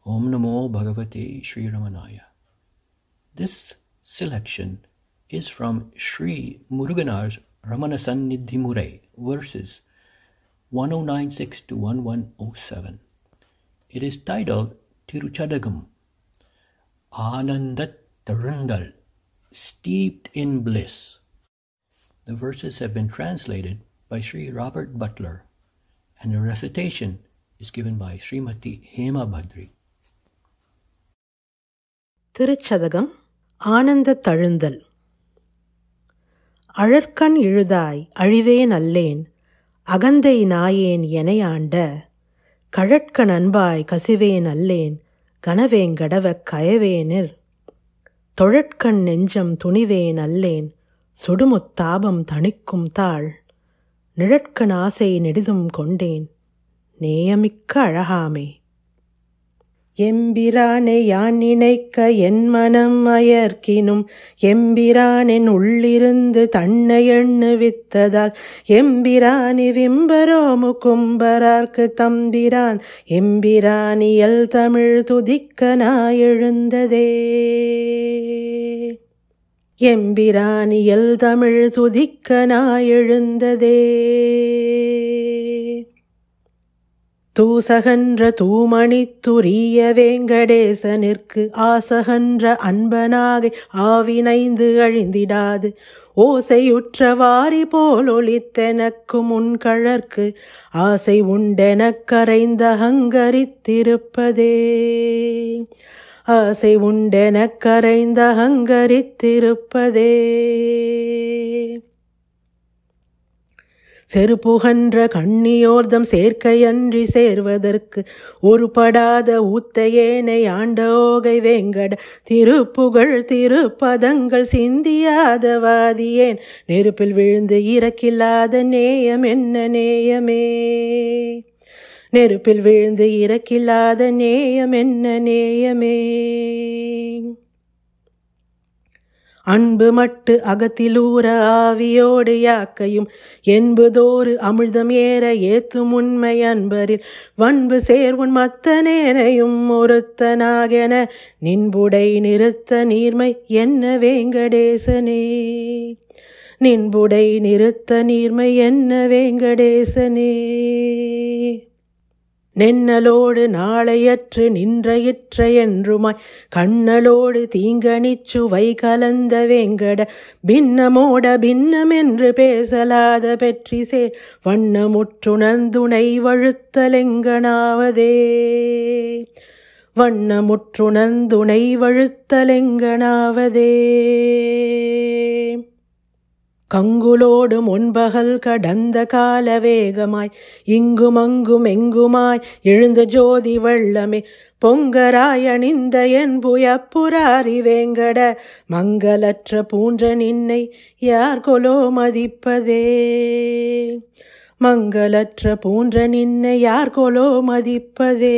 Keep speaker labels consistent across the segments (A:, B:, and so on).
A: Om Namo Bhagavate Sri Ramanaya. This selection is from Sri Muruganar's Ramana Sannidhi Murai, verses 1096 to 1107. It is titled Tiruchadagam, Anandat Tarundal, Steeped in Bliss. The verses have been translated by Sri Robert Butler, and the recitation is given by Srimati Hema Badri.
B: Thiruchathagam ஆனந்த தழுந்தல் அழற்கண் இழுதாய் அழிவேன் அல்லேன் அகந்தை நாயேன் எனையாண்ட கழற்க நண்பாய் கசிவேன் அல்லேன் கனவேங்கடவக் கயவேனிர் தொழற்கண் நெஞ்சம் துணிவேன் அல்லேன் சுடுமுத்தாபம் தணிக்கும் தாள் நிழற்கண் ஆசை நெடிதும் கொண்டேன் நேயமிக்க அழகாமே எம்பிரானை யான் நினைக்க என் மனம் அயர்க்கினும் எம்பிரானின் உள்ளிருந்து தன்னை எண்ணுவித்ததால் எம்பிரானி விம்பரோமு கும்பரார்க்கு தம்பிரான் எம்பிரானியல் தமிழ் துதிக்க நாயெழுந்ததே எம்பிரானியல் தமிழ் துதிக்க நாயெழுந்ததே தூசகன்ற தூமணி துரிய வேங்கடேசனிற்கு ஆசகன்ற அன்பனாகை ஆவினைந்து அழிந்திடாது ஓசையுற்ற வாரி போல் ஒளித்தெனக்கு முன்கழற்கு ஆசை உண்டெனக் கரைந்த ஹங்கரித்திருப்பதே ஆசை உண்டெனக் கரைந்த ஹங்கரித்திருப்பதே செருப்புகன்ற கண்ணியோர்தம் சேர்க்கையன்றி சேர்வதற்கு ஒருபடாத ஊத்தையேனை ஆண்டோகை வேங்கட திருப்புகழ் திருப்பதங்கள் சிந்தியாத வாதியேன் நெருப்பில் விழுந்து இறக்கில்லாத நேயம் என்ன நேயமே நெருப்பில் விழுந்து இறக்கில்லாத நேயம் என்ன நேயமே அன்பு மட்டு அகத்திலூற ஆவியோடு யாக்கையும் என்பதோரு அமிழ்தம் ஏற ஏத்தும் உண்மை அன்பரில் வன்பு சேர்வுன் மத்தனேனையும் ஒருத்தனாகென நின்புடை நிறுத்த நீர்மை என்ன வேங்கடேசனே நின்புடை நிறுத்த நீர்மை என்ன வேங்கடேசனே நென்னலோடு நாளையற்று நின்றையிற்ற என்றுமாய் கண்ணலோடு தீங்கனிச்சுவை கலந்த வேங்கட பின்னமோட பின்னமென்று பேசலாத பெற்றி சே வண்ணமுற்றுணர்ந்துணை வழுத்தலெங்கனாவதே வண்ணமுற்றுணர்ந்துணை வழுத்தலெங்கனாவதே கங்குலோடு முன்பகல் கடந்த கால வேகமாய் இங்கும் அங்கும் எங்குமாய் எழுந்த ஜோதி வெள்ளமே பொங்கராய் அணிந்த என் புயப்புராரி வேங்கட மங்களற்ற பூன்ற நின்னை யார் கொலோ மதிப்பதே மங்களற்ற பூன்ற நின்னை யார் கொலோ மதிப்பதே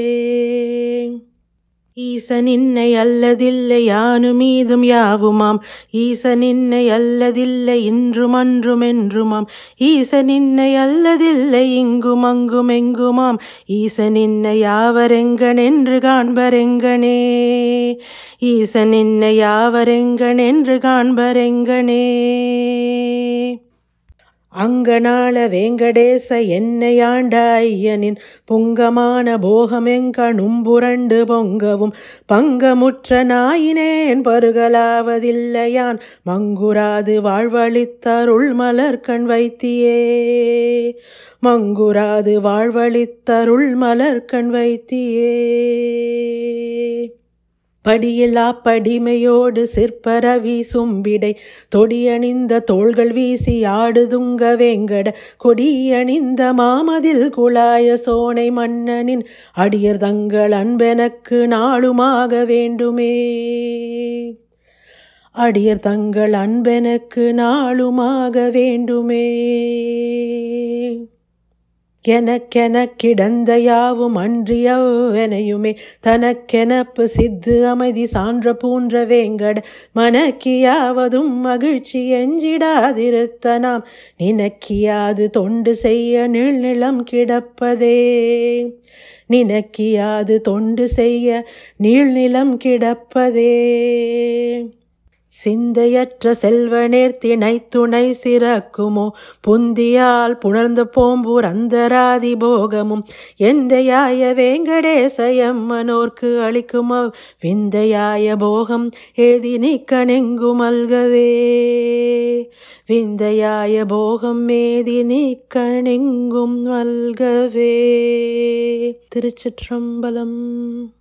B: ஈசனின்னை அல்லதில்லை யானு மீதும் யாவுமாம் ஈசனின்னை அல்லதில்லை இன்றும் அன்றும் என்றுமாம் ஈசனின்னை அல்லதில்லை இங்கும் அங்கும் எங்குமாம் ஈசனின்னை யாவரெங்கன் என்று காண்பரெங்கனே ஈசனின்னை யாவரெங்கன் என்று காண்பரெங்கனே அங்கனாள வேங்கடேச என்னையாண்ட ஐயனின் புங்கமான போகமெங்கணும் புரண்டு பொங்கவும் பங்கமுற்ற நாயினேன் பருகலாவதில்லையான் மங்குராது வாழ்வழித்தருள் மலர்கண் வைத்தியே மங்குராது வாழ்வழித்தருள் மலர்கண் வைத்தியே படியில்லா படிமையோடு சிற்பரவி சும்பிடை தொடியணிந்த தோள்கள் வீசி ஆடுதுங்க வேங்கட கொடியணிந்த மாமதில் குழாய சோனை மன்னனின் அடியர் தங்கள் அன்பெனக்கு நாளுமாக வேண்டுமே அடியர் தங்கள் அன்பெனக்கு நாளுமாக வேண்டுமே எனக்கென கிடந்த யாவும் அன்றியவெனையுமே தனக்கெனப்பு சித்து அமைதி சான்ற பூன்ற வேங்கட மனக்கியாவதும் மகிழ்ச்சி எஞ்சிடாதிருத்த நாம் நினக்கியாது தொண்டு செய்ய நிழநிலம் கிடப்பதே நினக்கியாது தொண்டு செய்ய நீள்நிலம் கிடப்பதே சிந்தையற்ற செல்வநேர் திணை துணை சிறக்குமோ புந்தியால் புணர்ந்த போம்பூர் அந்தராதி போகமும் எந்தையாய வேங்கடேசயம் மனோர்க்கு அளிக்கும் அவ் விந்தையாய போகம் ஏதி நீக்கணெங்கும் அல்கவே விந்தையாய போகம் ஏதி நீக்கணெங்கும் அல்கவே திருச்சிற்றம்பலம்